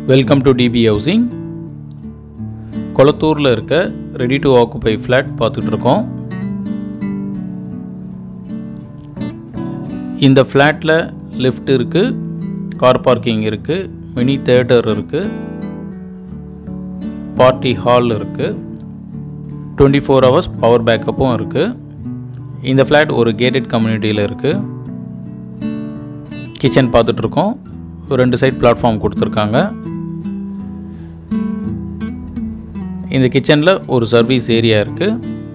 welcome to DP housing கொளத்தூரில் இருக்க ready to occupy flat பார்த்துட்டு இருக்கோம் இந்த ஃப்ளாட்டில் லிஃப்ட் இருக்குது கார் பார்க்கிங் இருக்குது மினி தேட்டர் இருக்குது பார்ட்டி ஹால் இருக்குது டுவெண்ட்டி ஃபோர் ஹவர்ஸ் பவர் பேக்கப்பும் இருக்குது இந்த ஃப்ளாட் ஒரு கேட்டட் கம்யூனிட்டியில் இருக்குது கிச்சன் பார்த்துட்ருக்கோம் ரெண்டு சைட் பிளாட்ஃபார்ம் கொடுத்துருக்காங்க இந்த கிச்சனில் ஒரு சர்வீஸ் ஏரியா இருக்குது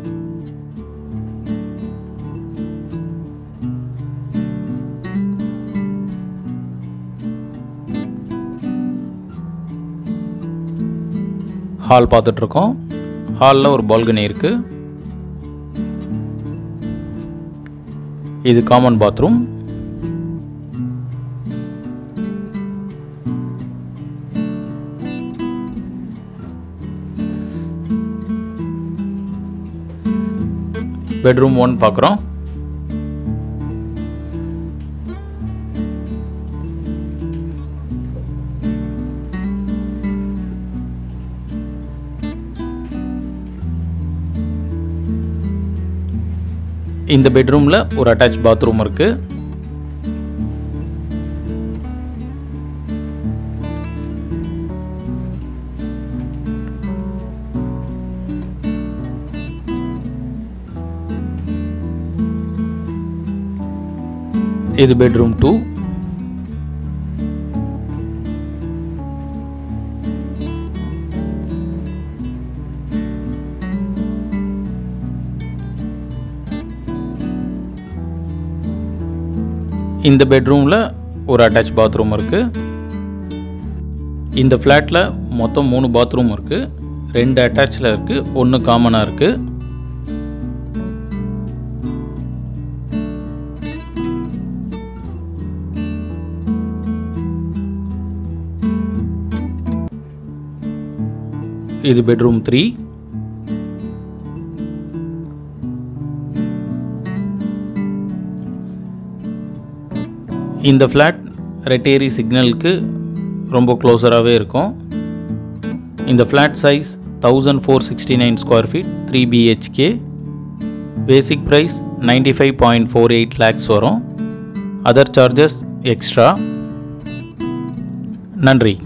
ஹால் பார்த்துட்ருக்கோம் ஹாலில் ஒரு பால்கனி இருக்குது இது காமன் பாத்ரூம் பெட்ரூம் ஒன் பார்க்குறோம் இந்த பெட்ரூமில் ஒரு அட்டாச் பாத்ரூம் இருக்குது இது பெட்ரூம் டூ இந்த பெட்ரூமில் ஒரு அட்டாச் பாத்ரூம் இருக்குது இந்த ஃப்ளாட்டில் மொத்தம் மூணு பாத்ரூம் இருக்குது ரெண்டு அட்டாச்சில் இருக்குது ஒன்று காமனாக இருக்குது இது பெட்ரூம் த்ரீ இந்த ஃப்ளாட் ரெட்டேரி சிக்னலுக்கு ரொம்ப க்ளோஸராகவே இருக்கும் இந்த flat size thousand four sixty nine square feet three BHK basic price ninety five point four eight lakhs வரும் அதர் சார்ஜஸ் எக்ஸ்ட்ரா நன்றி